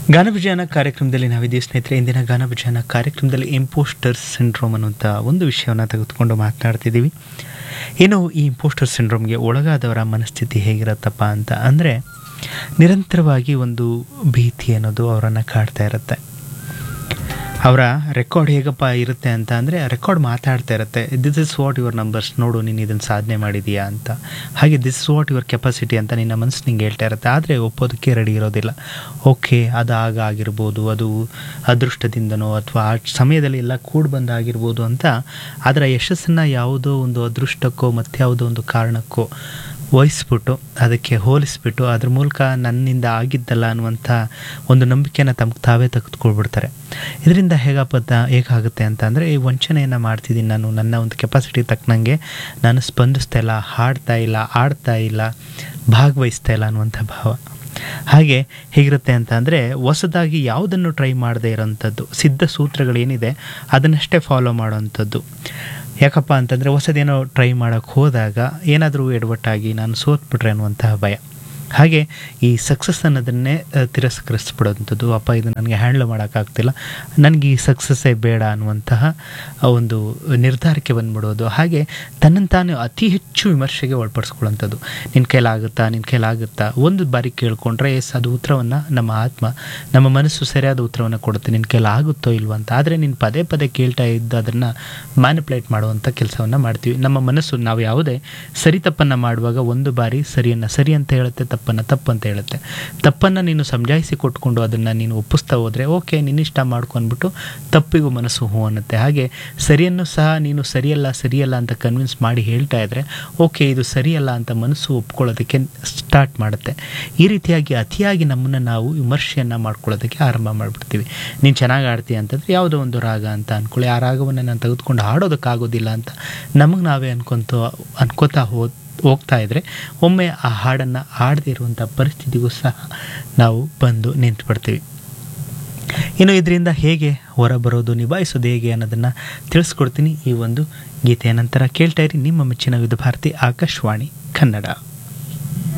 ಗಾನವಿಜಯನ ಕಾರ್ಯಕ್ರಮದಲ್ಲಿ ನಾವಿದ್ದೀವಿ ಸ್ನೇಹಿತರೆ ಇಂದಿನ ಗಾನವಿಜಯನ ಕಾರ್ಯಕ್ರಮದಲ್ಲಿ ಇಂಪೋಸ್ಟರ್ ಸಿಂಡ್ರೋಮ್ ಅನ್ನುವಂಥ ಒಂದು ವಿಷಯವನ್ನು ತೆಗೆದುಕೊಂಡು ಮಾತನಾಡ್ತಿದ್ದೀವಿ ಇನ್ನು ಈ ಇಂಪೋಸ್ಟರ್ ಸಿಂಡ್ರೋಮ್ಗೆ ಒಳಗಾದವರ ಮನಸ್ಥಿತಿ ಹೇಗಿರುತ್ತಪ್ಪ ಅಂತ ಅಂದರೆ ನಿರಂತರವಾಗಿ ಒಂದು ಭೀತಿ ಅನ್ನೋದು ಅವರನ್ನು ಕಾಡ್ತಾ ಇರುತ್ತೆ ಅವರ ರೆಕಾರ್ಡ್ ಹೇಗಪ್ಪ ಇರುತ್ತೆ ಅಂತ ಅಂದರೆ ರೆಕಾರ್ಡ್ ಮಾತಾಡ್ತಾ ಇರುತ್ತೆ this is what your numbers ನೋಡು ನೀನು ಇದನ್ನು ಸಾಧನೆ ಮಾಡಿದೀಯಾ ಅಂತ ಹಾಗೆ this is what your capacity ಅಂತ ನಿನ್ನ ಮನಸ್ಸು ನಿಂಗೆ ಹೇಳ್ತಾ ಇರುತ್ತೆ ಆದರೆ ಒಪ್ಪೋದಕ್ಕೆ ರೆಡಿ ಇರೋದಿಲ್ಲ ಓಕೆ ಅದು ಆಗ ಆಗಿರ್ಬೋದು ಅದು ಅದೃಷ್ಟದಿಂದನೋ ಅಥವಾ ಆ ಸಮಯದಲ್ಲಿ ಎಲ್ಲ ಕೂಡಿ ಬಂದಾಗಿರ್ಬೋದು ಅಂತ ಅದರ ಯಶಸ್ಸನ್ನು ಯಾವುದೋ ಒಂದು ಅದೃಷ್ಟಕ್ಕೋ ಮತ್ಯಾವುದೋ ಒಂದು ಕಾರಣಕ್ಕೋ ವಹಿಸ್ಬಿಟ್ಟು ಅದಕ್ಕೆ ಹೋಲಿಸ್ಬಿಟ್ಟು ಅದ್ರ ಮೂಲಕ ನನ್ನಿಂದ ಆಗಿದ್ದಲ್ಲ ಅನ್ನುವಂಥ ಒಂದು ನಂಬಿಕೆಯನ್ನು ತಮ್ಗೆ ತಾವೇ ತೆಗೆದುಕೊಳ್ಬಿಡ್ತಾರೆ ಇದರಿಂದ ಹೇಗಪ್ಪ ಹೇಗಾಗುತ್ತೆ ಅಂತ ಅಂದರೆ ಈ ವಂಚನೆಯನ್ನು ಮಾಡ್ತಿದ್ದೀನಿ ನಾನು ನನ್ನ ಒಂದು ಕೆಪಾಸಿಟಿ ತಕ್ಕನಂಗೆ ನಾನು ಸ್ಪಂದಿಸ್ತಾ ಇಲ್ಲ ಹಾಡ್ತಾ ಇಲ್ಲ ಆಡ್ತಾ ಇಲ್ಲ ಭಾಗವಹಿಸ್ತಾ ಇಲ್ಲ ಅನ್ನುವಂಥ ಭಾವ ಹಾಗೆ ಹೇಗಿರುತ್ತೆ ಅಂತ ಅಂದರೆ ಹೊಸದಾಗಿ ಯಾವುದನ್ನು ಟ್ರೈ ಮಾಡದೇ ಇರೋಂಥದ್ದು ಸಿದ್ಧ ಸೂತ್ರಗಳೇನಿದೆ ಅದನ್ನಷ್ಟೇ ಫಾಲೋ ಮಾಡೋವಂಥದ್ದು ಯಾಕಪ್ಪ ಅಂತಂದರೆ ಹೊಸದೇನೋ ಟ್ರೈ ಮಾಡೋಕ್ಕೆ ಹೋದಾಗ ಏನಾದರೂ ಎಡವಟ್ಟಾಗಿ ನಾನು ಸೋತ್ಬಿಟ್ರೆ ಅನ್ನುವಂತಹ ಭಯ ಹಾಗೆ ಈ ಸಕ್ಸಸ್ ಅನ್ನೋದನ್ನೇ ತಿರಸ್ಕರಿಸ್ಬಿಡೋಂಥದ್ದು ಅಪ್ಪ ಇದು ನನಗೆ ಹ್ಯಾಂಡ್ಲ್ ಮಾಡೋಕ್ಕಾಗ್ತಿಲ್ಲ ನನಗೆ ಈ ಸಕ್ಸಸ್ಸೇ ಬೇಡ ಅನ್ನುವಂತಹ ಒಂದು ನಿರ್ಧಾರಕ್ಕೆ ಬಂದ್ಬಿಡೋದು ಹಾಗೆ ತನ್ನನ್ನು ತಾನು ಅತಿ ಹೆಚ್ಚು ವಿಮರ್ಶೆಗೆ ಒಳಪಡಿಸ್ಕೊಳ್ಳೋಂಥದ್ದು ನಿನ್ನ ಕೈಲಾಗುತ್ತಾ ನಿನ್ನ ಕೈಲಾಗುತ್ತಾ ಒಂದು ಬಾರಿ ಕೇಳಿಕೊಂಡ್ರೆ ಎಸ್ ಅದು ಉತ್ತರವನ್ನು ನಮ್ಮ ಆತ್ಮ ನಮ್ಮ ಮನಸ್ಸು ಸರಿಯಾದ ಉತ್ತರವನ್ನು ಕೊಡುತ್ತೆ ನಿನ್ನ ಕೈಲಾಗುತ್ತೋ ಇಲ್ವೋ ಅಂತ ಆದರೆ ನೀನು ಪದೇ ಪದೇ ಕೇಳ್ತಾ ಇದ್ದು ಅದನ್ನು ಮ್ಯಾನಿಪ್ಯುಲೇಟ್ ಮಾಡುವಂಥ ಕೆಲಸವನ್ನು ಮಾಡ್ತೀವಿ ನಮ್ಮ ಮನಸ್ಸು ನಾವು ಯಾವುದೇ ಸರಿ ತಪ್ಪನ್ನು ಮಾಡುವಾಗ ಒಂದು ಬಾರಿ ಸರಿಯನ್ನು ಸರಿ ಅಂತ ಹೇಳುತ್ತೆ ತಪ್ಪನ್ನು ತಪ್ಪು ಅಂತ ಹೇಳುತ್ತೆ ತಪ್ಪನ್ನು ನೀನು ಸಮಜಾಯಿಸಿ ಕೊಟ್ಕೊಂಡು ಅದನ್ನು ನೀನು ಒಪ್ಪಿಸ್ತಾ ಹೋದರೆ ಓಕೆ ನಿನ್ನಿಷ್ಟ ಮಾಡ್ಕೊಂಡ್ಬಿಟ್ಟು ತಪ್ಪಿಗೂ ಮನಸ್ಸು ಹೂ ಅನ್ನುತ್ತೆ ಹಾಗೆ ಸರಿಯನ್ನು ಸಹ ನೀನು ಸರಿಯಲ್ಲ ಸರಿಯಲ್ಲ ಅಂತ ಕನ್ವಿನ್ಸ್ ಮಾಡಿ ಹೇಳ್ತಾ ಇದ್ದರೆ ಓಕೆ ಇದು ಸರಿಯಲ್ಲ ಅಂತ ಮನಸ್ಸು ಒಪ್ಕೊಳ್ಳೋದಕ್ಕೆ ಸ್ಟಾರ್ಟ್ ಮಾಡುತ್ತೆ ಈ ರೀತಿಯಾಗಿ ಅತಿಯಾಗಿ ನಮ್ಮನ್ನು ನಾವು ವಿಮರ್ಶೆಯನ್ನು ಮಾಡ್ಕೊಳ್ಳೋದಕ್ಕೆ ಆರಂಭ ಮಾಡಿಬಿಡ್ತೀವಿ ನೀನು ಚೆನ್ನಾಗಿ ಆಡ್ತೀಯ ಅಂತಂದರೆ ಯಾವುದೋ ಒಂದು ರಾಗ ಅಂತ ಅಂದ್ಕೊಳ್ಳಿ ಆ ರಾಗವನ್ನು ನಾನು ತೆಗೆದುಕೊಂಡು ಹಾಡೋದಕ್ಕಾಗೋದಿಲ್ಲ ಅಂತ ನಮಗೆ ನಾವೇ ಅನ್ಕೊಂತ ಅನ್ಕೋತಾ ಹೋದ ಹೋಗ್ತಾ ಇದ್ದರೆ ಒಮ್ಮೆ ಆ ಹಾಡನ್ನು ಹಾಡದೇ ಇರುವಂಥ ಪರಿಸ್ಥಿತಿಗೂ ಸಹ ನಾವು ಬಂದು ನಿಂತುಬಿಡ್ತೀವಿ ಇನ್ನು ಇದರಿಂದ ಹೇಗೆ ಹೊರಬರೋದು ನಿಭಾಯಿಸೋದು ಹೇಗೆ ಅನ್ನೋದನ್ನು ತಿಳಿಸ್ಕೊಡ್ತೀನಿ ಈ ಒಂದು ಗೀತೆಯ ನಂತರ ಕೇಳ್ತಾ ಇರಿ ನಿಮ್ಮ ಮೆಚ್ಚಿನ ವಿಧ ಭಾರತಿ ಆಕಾಶವಾಣಿ ಕನ್ನಡ